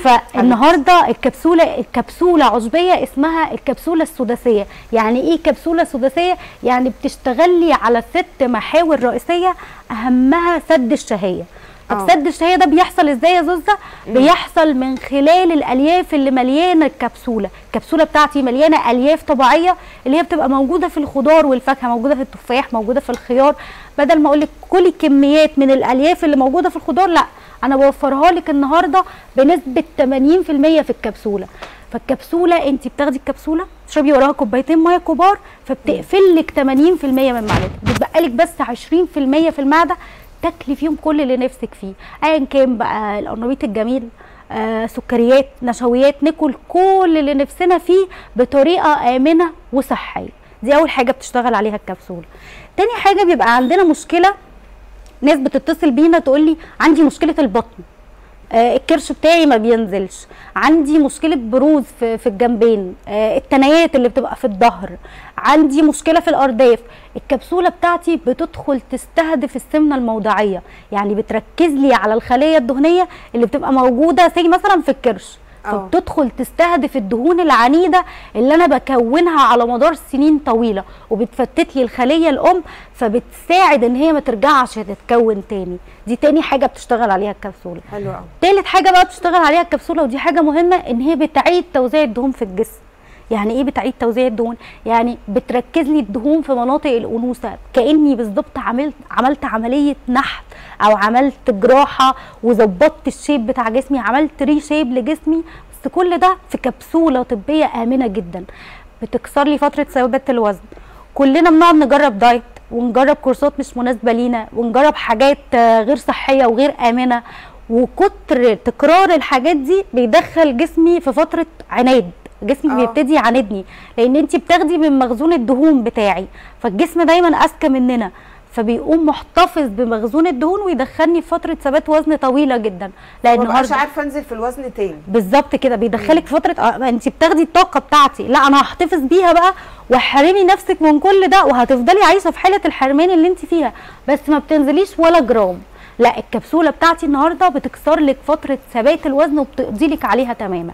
فالنهارده الكبسوله الكبسوله عشبيه اسمها الكبسوله السداسيه يعني ايه كبسوله سداسيه يعني بتشتغلي على ست محاور رئيسيه اهمها سد الشهيه طب آه. سد الشهيه ده بيحصل ازاي يا زوزه بيحصل من خلال الالياف اللي مليانه الكبسوله الكبسوله بتاعتي مليانه الياف طبيعيه اللي هي بتبقى موجوده في الخضار والفاكهه موجوده في التفاح موجوده في الخيار بدل ما اقول لك كلي كميات من الالياف اللي موجوده في الخضار لا انا بوفرها لك النهارده بنسبه 80% في الكبسوله فالكبسوله انت بتاخدي الكبسوله تشربي وراها كوبايتين ميه كبار فبتقفل لك 80% من معدتك بتبقى لك بس 20% في المعده تاكلي فيهم كل اللي نفسك فيه ايا كان بقى القرنبيط الجميل آه سكريات نشويات ناكل كل اللي نفسنا فيه بطريقه امنه وصحيه دي اول حاجه بتشتغل عليها الكبسوله تاني حاجه بيبقى عندنا مشكله ناس بتتصل بينا تقول لي عندي مشكله البطن آه الكرش بتاعي ما بينزلش عندي مشكله بروز في, في الجنبين آه التنايات اللي بتبقى في الظهر عندي مشكله في الارداف الكبسوله بتاعتي بتدخل تستهدف السمنه الموضعيه يعني بتركز لي على الخليه الدهنيه اللي بتبقى موجوده زي مثلا في الكرش آه. فبتدخل تستهدف الدهون العنيده اللي انا بكونها على مدار سنين طويله وبتفتت لي الخليه الام فبتساعد ان هي ما ترجعش تتكون تاني دي تاني حاجه بتشتغل عليها الكبسوله حلو قوي تالت حاجه بقى بتشتغل عليها الكبسوله ودي حاجه مهمه ان هي بتعيد توزيع الدهون في الجسم يعني ايه بتعيد توزيع الدهون يعني بتركز لي الدهون في مناطق الانوثه كاني بالظبط عملت عملت عمليه نحت او عملت جراحه وظبطت الشيب بتاع جسمي عملت ري شيب لجسمي بس كل ده في كبسوله طبيه امنه جدا بتكسر لي فتره ثبات الوزن كلنا بنقعد نجرب دايت ونجرب كورسات مش مناسبه لينا ونجرب حاجات آه، غير صحيه وغير امنه وكتر تكرار الحاجات دي بيدخل جسمي في فتره عناد جسمي آه. بيبتدي يعاندني لان انت بتاخدي من مخزون الدهون بتاعي فالجسم دايما اذكى مننا فبيقوم محتفظ بمخزون الدهون ويدخلني في فتره ثبات وزن طويله جدا لان ما بقاش النهارده عارفه انزل في الوزن تاني بالظبط كده بيدخلك في فتره آه، انت بتاخدي الطاقه بتاعتي لا انا هحتفظ بيها بقى واحرمي نفسك من كل ده وهتفضلي عايشه في حاله الحرمان اللي انت فيها بس ما بتنزليش ولا جرام لا الكبسوله بتاعتي النهارده بتكسر لك فتره ثبات الوزن وبتقضي لك عليها تماما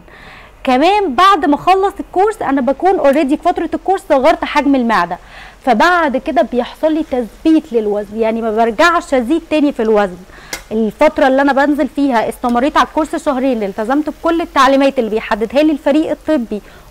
كمان بعد ما اخلص الكورس انا بكون اوريدي في فتره الكورس صغرت حجم المعده فبعد كده بيحصل لي تثبيت للوزن يعني ما برجعش ازيد تاني في الوزن الفتره اللي انا بنزل فيها استمريت على الكورس شهرين التزمت بكل التعليمات اللي بيحددها لي الفريق الطبي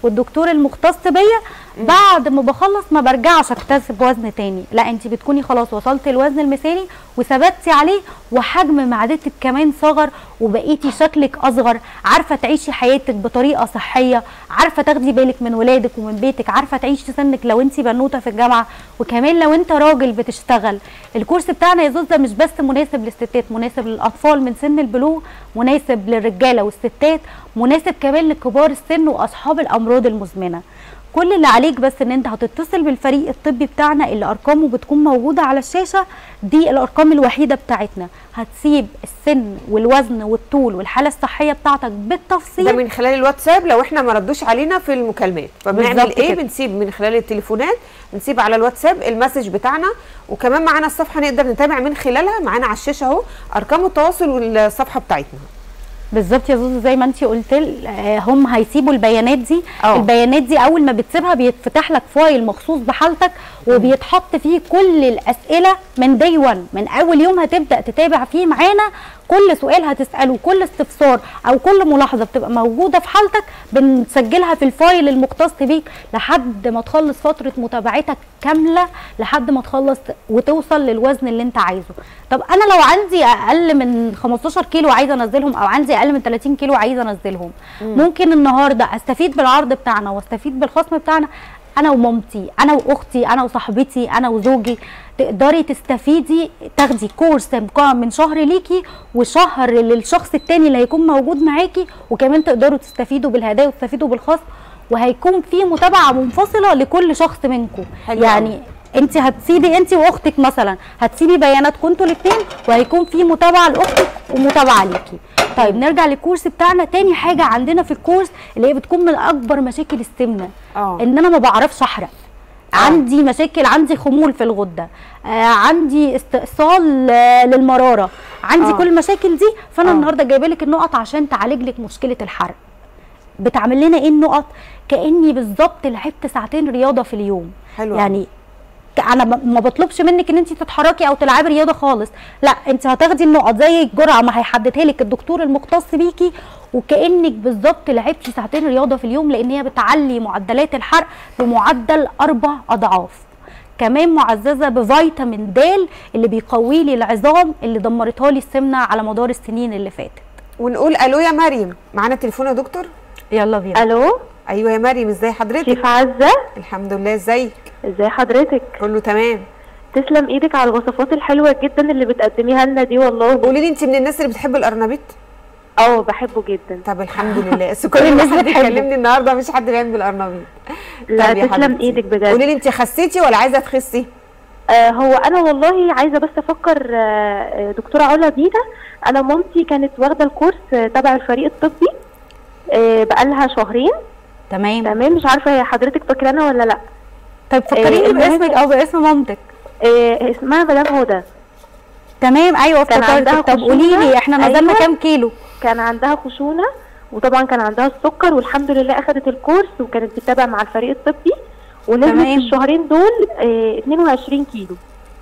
والدكتور المختص بيا بعد ما بخلص ما برجعش اكتسب وزن تاني لا انت بتكوني خلاص وصلتي الوزن المثالي وثبتي عليه وحجم معدتك كمان صغر وبقيتي شكلك اصغر عارفه تعيشي حياتك بطريقه صحيه عارفه تاخدي بالك من ولادك ومن بيتك عارفه تعيشي سنك لو انت بنوته في الجامعه وكمان لو انت راجل بتشتغل الكورس بتاعنا يا زوزة مش بس مناسب للستات مناسب للاطفال من سن البلوغ مناسب للرجاله والستات مناسب كمان لكبار السن واصحاب الامراض المزمنه كل اللي عليك بس ان انت هتتصل بالفريق الطبي بتاعنا اللي ارقامه بتكون موجوده على الشاشه دي الارقام الوحيده بتاعتنا هتسيب السن والوزن والطول والحاله الصحيه بتاعتك ده بالتفصيل من خلال الواتساب لو احنا ما ردوش علينا في المكالمات فبنعمل بالظبط ايه كده. بنسيب من خلال التليفونات بنسيب على الواتساب المسج بتاعنا وكمان معانا الصفحه نقدر نتابع من خلالها معانا على الشاشه اهو ارقام التواصل والصفحه بتاعتنا بالظبط يا زوزو زي ما انت قلت ل- آه، هم هيسيبوا البيانات دي اه. البيانات دي اول ما بتسيبها بيتفتح لك فايل مخصوص بحالتك وبيتحط فيه كل الاسئله من دي 1 من اول يوم هتبدا تتابع فيه معانا كل سؤال هتساله كل استفسار او كل ملاحظه بتبقى موجوده في حالتك بنسجلها في الفايل المختص بيك لحد ما تخلص فتره متابعتك كامله لحد ما تخلص وتوصل للوزن اللي انت عايزه طب انا لو عندي اقل من 15 كيلو عايزه انزلهم او عندي اقل من 30 كيلو عايزه انزلهم ممكن النهارده استفيد بالعرض بتاعنا واستفيد بالخصم بتاعنا انا ومامتي انا واختي انا وصاحبتي انا وزوجي تقدري تستفيدي تاخدي كورس مكون من شهر ليكي وشهر للشخص التاني اللي هيكون موجود معاكي وكمان تقدروا تستفيدوا بالهدايا وتستفيدوا بالخصم وهيكون في متابعه منفصله لكل شخص منكم حلو يعني انت هتسيبي انت واختك مثلا هتسيبي بياناتكم انتوا الاثنين وهيكون في متابعه لاختك ومتابعه ليكي طيب نرجع للكورس بتاعنا تاني حاجه عندنا في الكورس اللي هي بتكون من اكبر مشاكل السمنه اه ان انا ما بعرفش احرق عندي مشاكل عندي خمول في الغده آه عندي استئصال آه للمراره عندي آه. كل المشاكل دي فانا آه. النهارده جايبه لك النقط عشان تعالج لك مشكله الحرق بتعمل لنا ايه النقط كاني بالظبط لعبت ساعتين رياضه في اليوم حلو يعني ك- انا ما- ما بطلبش منك ان انت تتحركي او تلعبي رياضه خالص لا انت هتاخدي النقط زي الجرعه ما هيحددها لك الدكتور المختص بيكي وكانك بالظبط لعبتي ساعتين رياضه في اليوم لان هي بتعلي معدلات الحرق بمعدل اربع اضعاف كمان معززه بفيتامين د اللي بيقوي لي العظام اللي دمرتها لي السمنه على مدار السنين اللي فاتت ونقول الو يا مريم معانا تليفون يا دكتور يلا بينا الو ايوه يا مريم ازاي حضرتك شيف عزه الحمد لله ازيك ازي حضرتك كله تمام تسلم ايدك على الوصفات الحلوه جدا اللي بتقدميها لنا دي والله قولي لي انت من الناس اللي بتحب القرنبيط اه بحبه جدا طب الحمد لله بس كل الناس الناس بتحبه. بتكلمني النهارده مش حد بيحب القرنبيط لا طب يا تسلم حبيبتي. ايدك بجد قولي لي انت خسيتي ولا عايزه تخسي آه هو انا والله عايزه بس افكر آه آه، دكتوره علا بينا انا مامتي كانت واخده الكورس آه، تبع الفريق الطبي آه بقالها شهرين تمام تمام مش عارفه هي حضرتك فاكرانا ولا لا طيب فكريني إيه، المهم- باسمك او باسم مامتك آه اسمها مدام هدى تمام ايوه كان عندها افتكرتك طب خشونة. قولي لي احنا نزلنا أيوة. كام كيلو كان عندها خشونه وطبعا كان عندها السكر والحمد لله اخذت الكورس وكانت بتتابع مع الفريق الطبي ونزلت تمام. في الشهرين دول آه 22 كيلو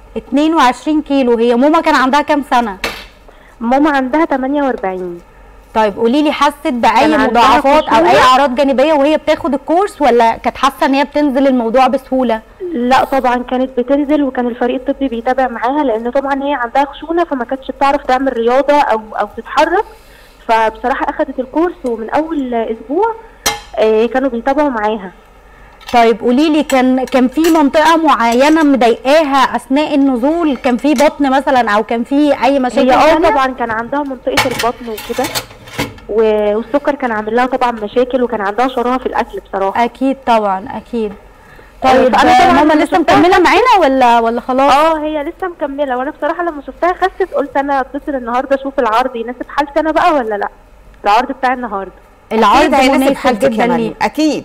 22 كيلو هي ماما كان عندها كام سنه ماما عندها 48 طيب قولي لي حست باي كان عندها مضاعفات او خشونة. اي اعراض جانبيه وهي بتاخد الكورس ولا كانت حاسه ان هي بتنزل الموضوع بسهوله لا طبعا كانت بتنزل وكان الفريق الطبي بيتابع معاها لان طبعا هي عندها خشونه فما كانتش بتعرف تعمل رياضه او او تتحرك فبصراحه اخذت الكورس ومن اول اسبوع آه، كانوا بيتابعوا معاها طيب قولي لي كان كان في منطقه معينه مضايقاها اثناء النزول كان في بطن مثلا او كان في اي مشاكل هي اه تانية؟ طبعا كان عندها منطقه البطن وكده و- والسكر كان عامل لها طبعا مشاكل وكان عندها شراهه في الاكل بصراحه اكيد طبعا اكيد طيب فأنا طبعاً ماما لما لسه شفتها مكمله معانا ولا ولا خلاص اه هي لسه مكمله وانا بصراحه لما شفتها خست قلت انا اتصل النهارده اشوف العرض يناسب حالتي انا بقى ولا لا العرض بتاع النهارده العرض اكيد هيناسب مناسب حالتك جدا يا ليه مريم اكيد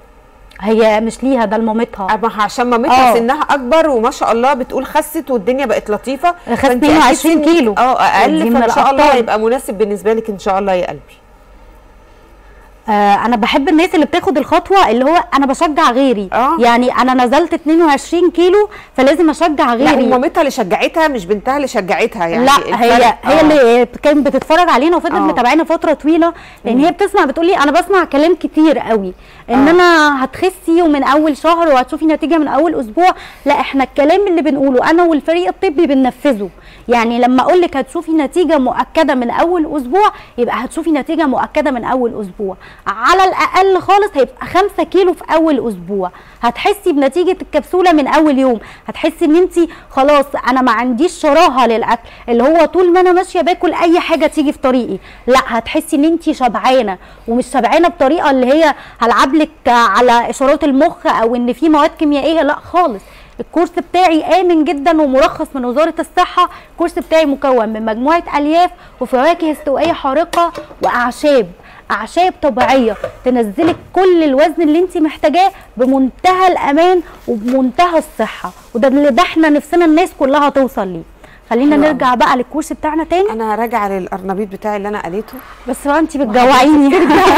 هي مش ليها ده لمامتها أما عشان مامتها آه. سنها اكبر وما شاء الله بتقول خست والدنيا بقت لطيفه خست فأنت أكيد 22 سنك- كيلو. اه دي اقل من فان شاء الله الأبطال. هيبقى مناسب بالنسبه لك ان شاء الله يا قلبي آه انا بحب الناس اللي بتاخد الخطوه اللي هو انا بشجع غيري آه. يعني انا نزلت 22 كيلو فلازم اشجع لا غيري ومامتها اللي شجعتها مش بنتها اللي شجعتها يعني لا هي الفرق- هي آه. اللي كانت بتتفرج علينا وفضلت آه. متابعانا فتره طويله لان هي بتسمع بتقولي انا بسمع كلام كتير قوي ان آه. انا هتخسي ومن اول شهر وهتشوفي نتيجه من اول اسبوع لا احنا الكلام اللي بنقوله انا والفريق الطبي بننفذه يعني لما اقول لك هتشوفي نتيجه مؤكده من اول اسبوع يبقى هتشوفي نتيجه مؤكده من اول اسبوع على الاقل خالص هيبقى 5 كيلو في اول اسبوع هتحسي بنتيجه الكبسوله من اول يوم هتحسي ان انت خلاص انا ما عنديش شراهه للاكل اللي هو طول ما انا ماشيه باكل اي حاجه تيجي في طريقي لا هتحسي ان انت شبعانه ومش شبعانه بطريقه اللي هي هلعب لك على اشارات المخ او ان في مواد كيميائيه لا خالص الكورس بتاعي امن جدا ومرخص من وزاره الصحه الكورس بتاعي مكون من مجموعه الياف وفواكه استوائيه حارقه واعشاب اعشاب طبيعيه تنزلك كل الوزن اللي انت محتاجاه بمنتهى الامان وبمنتهى الصحه وده اللي ده احنا نفسنا الناس كلها توصل ليه خلينا حلو أوي. نرجع بقى للكورس بتاعنا تاني انا راجعه للقرنبيط بتاعي اللي انا قليته بس بقى انت بتجوعيني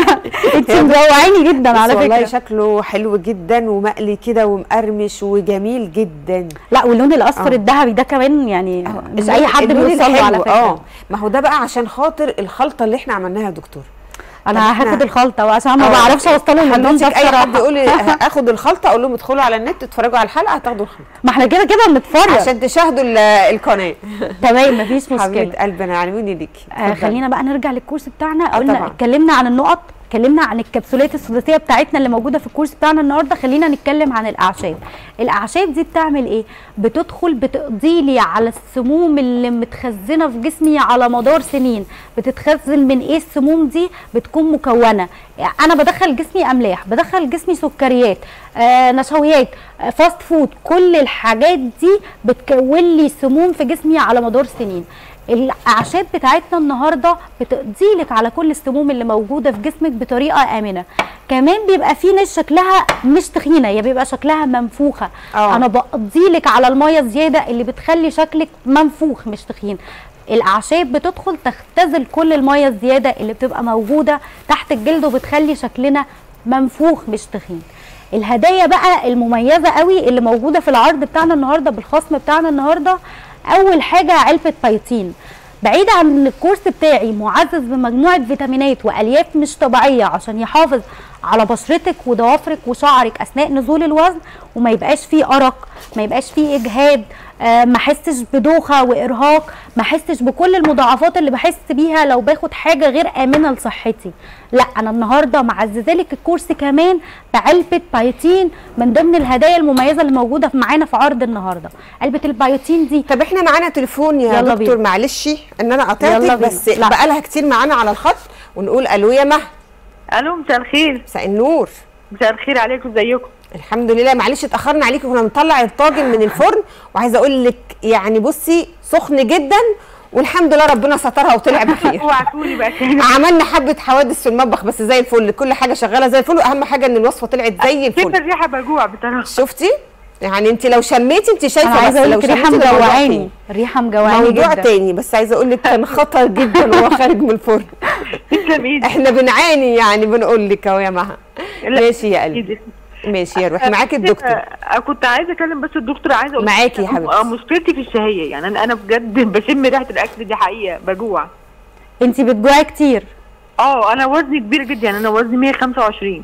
انت مجوعيني جدا على بس والله فكره شكله حلو جدا ومقلي كده ومقرمش وجميل جدا لا واللون الاصفر آه. الذهبي ده كمان يعني مش اللون- اي حد اللون بيوصل له الحلو، على فكره اه ما هو ده بقى عشان خاطر الخلطه اللي احنا عملناها يا دكتور طب انا احنا- هاخد الخلطه وعشان ما آه. بعرفش اوصله للون ده حضرتك اي بصراحه حد يقول لي اخد الخلطه اقول لهم ادخلوا على النت اتفرجوا على الحلقه هتاخدوا الخلطه ما احنا كده كده بنتفرج عشان تشاهدوا ال- القناه تمام مفيش مشكله حبيبه قلبنا عنوني ليكي آه اتفضلي. خلينا بقى نرجع للكورس بتاعنا آه قلنا طبعاً. اتكلمنا عن النقط اتكلمنا عن الكبسولات الثلاثيه بتاعتنا اللي موجوده في الكورس بتاعنا النهارده خلينا نتكلم عن الاعشاب الاعشاب دي بتعمل ايه بتدخل بتقضي لي على السموم اللي متخزنه في جسمي على مدار سنين بتتخزن من ايه السموم دي بتكون مكونه انا بدخل جسمي املاح بدخل جسمي سكريات آه نشويات آه فاست فود كل الحاجات دي بتكون لي سموم في جسمي على مدار سنين الاعشاب بتاعتنا النهارده بتقضي لك على كل السموم اللي موجوده في جسمك بطريقه امنه كمان بيبقى في ناس شكلها مش تخينه يا بيبقى شكلها منفوخه آه. انا بقضي لك على الميه الزياده اللي بتخلي شكلك منفوخ مش تخين الاعشاب بتدخل تختزل كل الميه الزياده اللي بتبقى موجوده تحت الجلد وبتخلي شكلنا منفوخ مش تخين الهدايا بقى المميزه قوي اللي موجوده في العرض بتاعنا النهارده بالخصم بتاعنا النهارده اول حاجه علبه بايتين بعيد عن إن الكورس بتاعي معزز بمجموعه فيتامينات والياف مش طبيعيه عشان يحافظ على بشرتك وضوافرك وشعرك اثناء نزول الوزن وما يبقاش فيه ارق ما يبقاش فيه اجهاد آه، ما احسش بدوخه وارهاق ما احسش بكل المضاعفات اللي بحس بيها لو باخد حاجه غير امنه لصحتي لا انا النهارده معززه لك الكورس كمان بعلبه بايوتين من ضمن الهدايا المميزه اللي موجوده في- معانا في عرض النهارده علبه البايوتين دي طب احنا معانا تليفون يا يلا دكتور بينا. معلش ان انا يلا قطعتك بينا. بس لا. بقى لها كتير معانا على الخط ونقول الو يا مها الو مساء الخير مساء النور مساء الخير عليكم ازيكم الحمد لله معلش اتاخرنا عليكي كنا بنطلع الطاجن من الفرن وعايزه اقول لك يعني بصي سخن جدا والحمد لله ربنا سترها وطلع بخير اوعكوني بقى تاني عملنا حبه حوادث في المطبخ بس زي الفل كل حاجه شغاله زي الفل واهم حاجه ان الوصفه طلعت زي كيف الفل الريحه بجوع بصراحه شفتي يعني انت لو شميتي انت انا شايفه بس عايزه اقول لو لك الريحه شميتي ده موضوع مجوعاني تاني. الريحه مجوعاني موضوع جدا تاني بس عايزه اقول لك كان خطر جدا وهو خارج من الفرن تسلم ايدك احنا بنعاني يعني بنقول لك اهو يا مها لا، ماشي يا قلبي إيدك. ماشي يا روحي معاكي الدكتور آه، كنت عايزه اكلم بس الدكتور عايزه اقول معاكي يا حبيبتي. آه، مشكلتي في الشهيه يعني انا انا بجد بشم ريحه الاكل دي حقيقه بجوع انت بتجوعي كتير اه انا وزني كبير جدا يعني انا وزني 125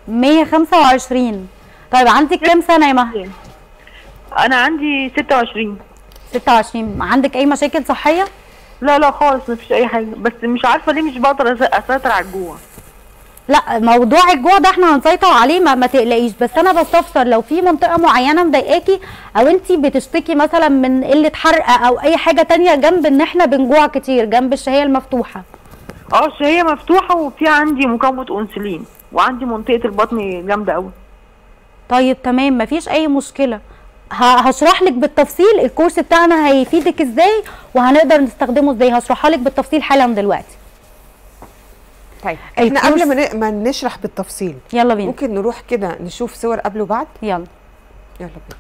125 طيب عندك كام سنه يا مها انا عندي 26 26 عندك اي مشاكل صحيه لا لا خالص مفيش اي حاجه بس مش عارفه ليه مش بقدر أس- اسيطر على الجوع لا موضوع الجوع ده احنا هنسيطر عليه ما, ما تقلقيش بس انا بستفسر لو في منطقه معينه مضايقاكي او انت بتشتكي مثلا من قله حرق او اي حاجه تانية جنب ان احنا بنجوع كتير جنب الشهيه المفتوحه اه الشهيه مفتوحه وفي عندي مقاومه انسولين وعندي منطقه البطن جامده قوي طيب تمام مفيش اي مشكله ه- هشرح لك بالتفصيل الكورس بتاعنا هيفيدك ازاي وهنقدر نستخدمه ازاي هشرحها لك بالتفصيل حالا دلوقتي طيب احنا الكورس- قبل ما ن- ما نشرح بالتفصيل يلا بينا ممكن نروح كده نشوف صور قبل وبعد يلا يلا بينا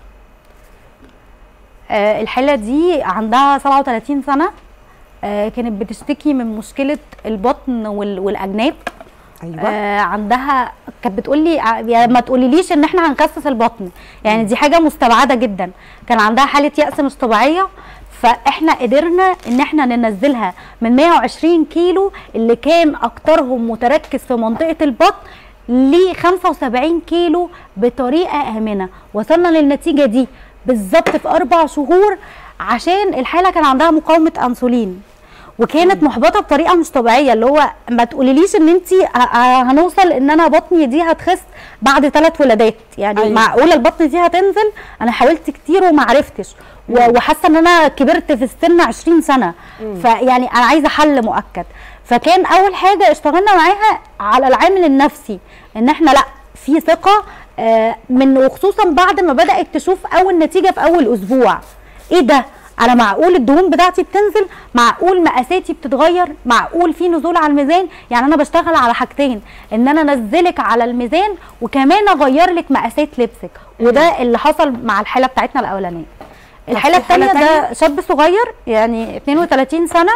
آه، الحالة دي عندها 37 سنة آه، كانت بتشتكي من مشكلة البطن وال- والأجناب ايوه آه عندها كانت بتقول لي يعني ما تقوليليش ان احنا هنكسس البطن يعني دي حاجه مستبعده جدا كان عندها حاله يأس مش طبيعيه فاحنا قدرنا ان احنا ننزلها من 120 كيلو اللي كان اكترهم متركز في منطقه البطن ل 75 كيلو بطريقه امنه وصلنا للنتيجه دي بالظبط في اربع شهور عشان الحاله كان عندها مقاومه انسولين وكانت محبطه بطريقه مش طبيعيه اللي هو ما تقوليليش ان انت هنوصل ان انا بطني دي هتخس بعد ثلاث ولادات يعني أيوة. أيوة. معقوله البطن دي هتنزل انا حاولت كتير وما عرفتش و- وحاسه ان انا كبرت في السن 20 سنه فيعني انا عايزه حل مؤكد فكان اول حاجه اشتغلنا معاها على العامل النفسي ان احنا لا في ثقه آه، من وخصوصا بعد ما بدات تشوف اول نتيجه في اول اسبوع ايه ده انا معقول الدهون بتاعتي بتنزل معقول مقاساتي بتتغير معقول في نزول على الميزان يعني انا بشتغل على حاجتين ان انا انزلك على الميزان وكمان اغير لك مقاسات لبسك وده اللي حصل مع الحاله بتاعتنا الاولانيه الحاله في حالة الثانيه ده شاب صغير يعني 32 سنه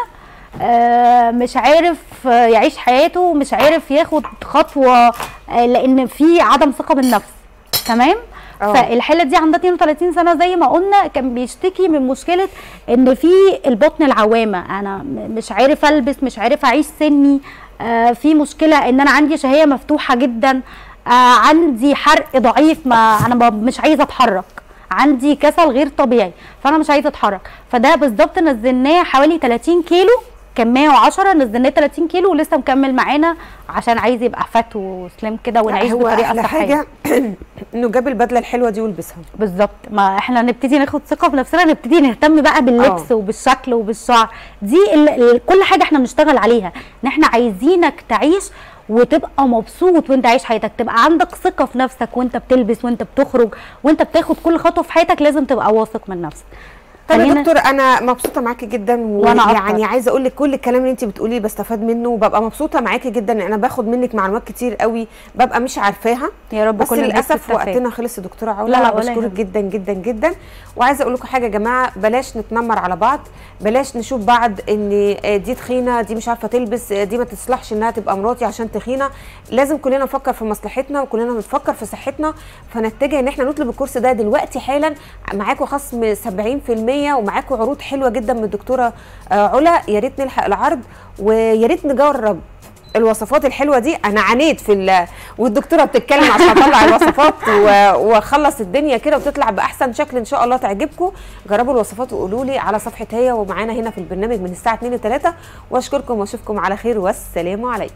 آه، مش عارف آه، يعيش حياته مش عارف ياخد خطوه آه، لان في عدم ثقه بالنفس تمام آه. فالحاله دي عندها 32 سنه زي ما قلنا كان بيشتكي من مشكله ان في البطن العوامه انا م- مش عارف البس مش عارف اعيش سني آه في مشكله ان انا عندي شهيه مفتوحه جدا آه عندي حرق ضعيف ما انا ما- مش عايزه اتحرك عندي كسل غير طبيعي فانا مش عايزه اتحرك فده بالظبط نزلناه حوالي 30 كيلو كان 110 نزلناه 30 كيلو ولسه مكمل معانا عشان عايز يبقى فات وسليم كده ونعيش هو بطريقه احلى صحيه حاجه انه جاب البدله الحلوه دي ولبسها بالظبط ما احنا نبتدي ناخد ثقه في نفسنا نبتدي نهتم بقى باللبس آه. وبالشكل وبالشعر دي ال ال كل حاجه احنا بنشتغل عليها ان احنا عايزينك تعيش وتبقى مبسوط وانت عايش حياتك تبقى عندك ثقه في نفسك وانت بتلبس وانت بتخرج وانت بتاخد كل خطوه في حياتك لازم تبقى واثق من نفسك طيب يا خلينا- دكتور انا مبسوطه معاكي جدا وأنا أكتر. ويعني عايزه اقول لك كل الكلام اللي انت بتقوليه بستفاد منه وببقى مبسوطه معاكي جدا ان انا باخد منك معلومات كتير قوي ببقى مش عارفاها يا رب بس كل الناس للاسف تستفاد. وقتنا خلص يا دكتوره علا لا لا، ولا بشكرك يهمك. جدا جدا جدا وعايزه اقول لكم حاجه يا جماعه بلاش نتنمر على بعض بلاش نشوف بعض ان آه، دي تخينه دي مش عارفه تلبس آه، دي ما تصلحش انها تبقى مراتي عشان تخينه لازم كلنا نفكر في مصلحتنا وكلنا نفكر في صحتنا فنتجه ان احنا نطلب الكورس ده دلوقتي حالا معاكم خصم 70% ومعاكم عروض حلوه جدا من الدكتوره آه، علا يا ريت نلحق العرض ويا ريت نجرب الوصفات الحلوه دي انا عانيت في ال- والدكتوره بتتكلم عشان اطلع الوصفات و- واخلص الدنيا كده وتطلع باحسن شكل ان شاء الله تعجبكم جربوا الوصفات وقولوا لي على صفحه هي ومعانا هنا في البرنامج من الساعه 2 ل 3 واشكركم واشوفكم على خير والسلام عليكم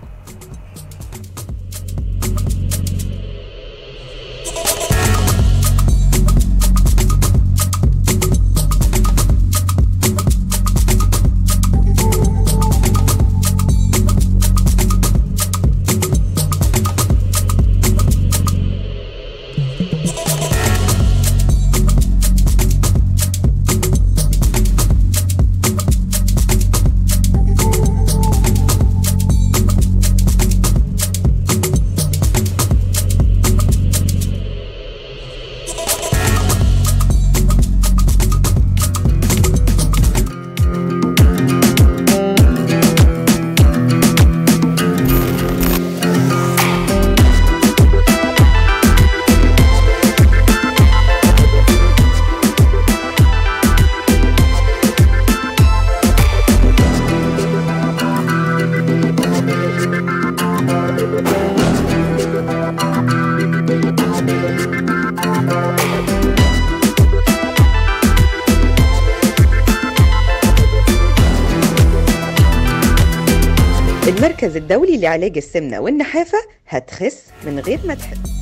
المركز الدولي لعلاج السمنة والنحافة هتخس من غير ما تحس